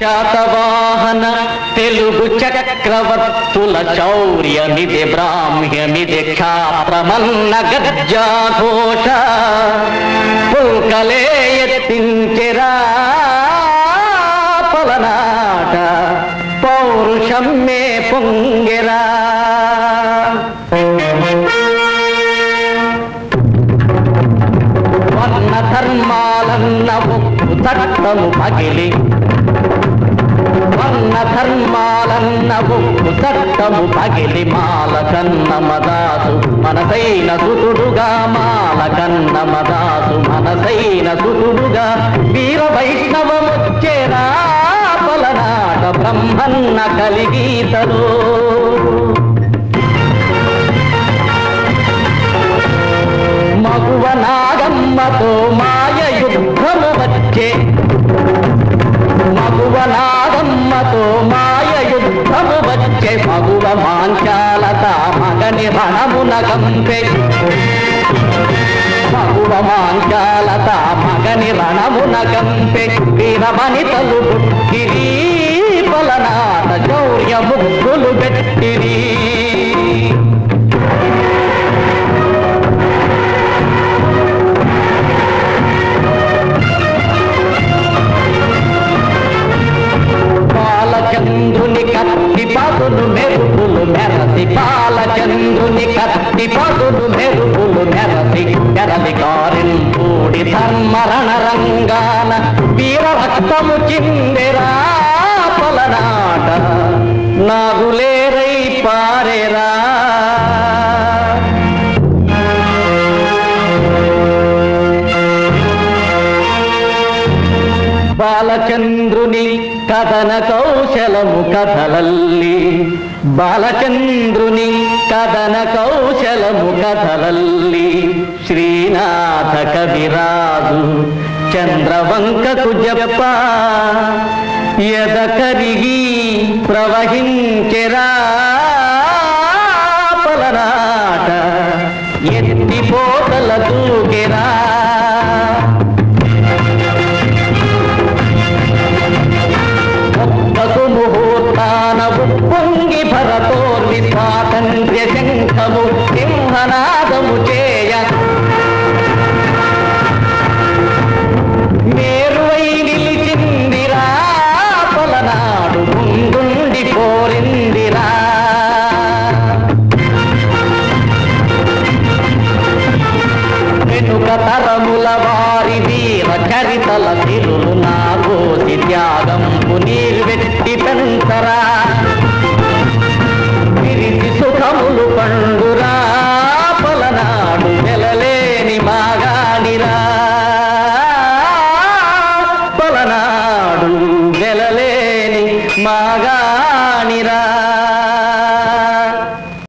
శాతవాహన తెలుగు చక్రవర్తుల శౌర్యమిది బ్రాహ్మ్యమిది క్షాత్రమన్న గజ్జాఘోష పుల్కలే ఎత్తించెరా పలనాట పౌరుషమ్మే పొంగెరా వర్ణ ధర్మాలన్న ఉప్పు తట్టము పగిలి వర్ణ ధర్మాలన్న ఉప్పు తట్టము పగిలి మాల కన్న మదాసు మనసైన సుతుడుగా మాల కన్న మదాసు మనసైన సుతుడుగా వీర వైష్ణవముచ్చేరా పలనాట బ్రహ్మన్న కలిగీతలో మగువ నాగమ్మతో మాయ యుద్ధము వచ్చే మగువ నాగమ్మతో మాయ యుద్ధము వచ్చే మగువ మాంచాలత మగని రణమున గంపె మగువ మాంచాలత మగని రణమున గంపె వీరవనితలు బుట్టిరి పలనాట శౌర్య ముగ్గులు పెట్టిరి బాలచంద్రుని కత్తి పదులు మెరుపులు మెరసి బాలచంద్రుని కత్తి పదులు మెరుపులు మెరసి ఎరలి కారింపూడి ధర్మరణ రంగాన వీర రక్తము చిందెరా పలనాట నాగులేరై పారెరా బాలచంద్రుని కథన కౌశలము కథలల్లి ಬಾಲಚಂದ್ರುನಿ ಕದನ ಕೌಶಲಮು ಕಥಲಲ್ಲಿ ಶ್ರೀನಾಥ ಕವಿರಾಜು చంద్రవంకకు జప్ప ఎద కరిగి ప్రవహించెరా పలనాట ఎత్తిపోతల తూకెరా ఒక్కకు ముహూర్తాన ఉప్పొంగి భరతోర్వి స్వాతంత్ర్య శంఖము సింహనాదము చేయ మేరువై నిలిచిందిరా పలనాడు ముందుండి కోరిందిరా వెనుక తరముల వారి వీర చరితల తిరుల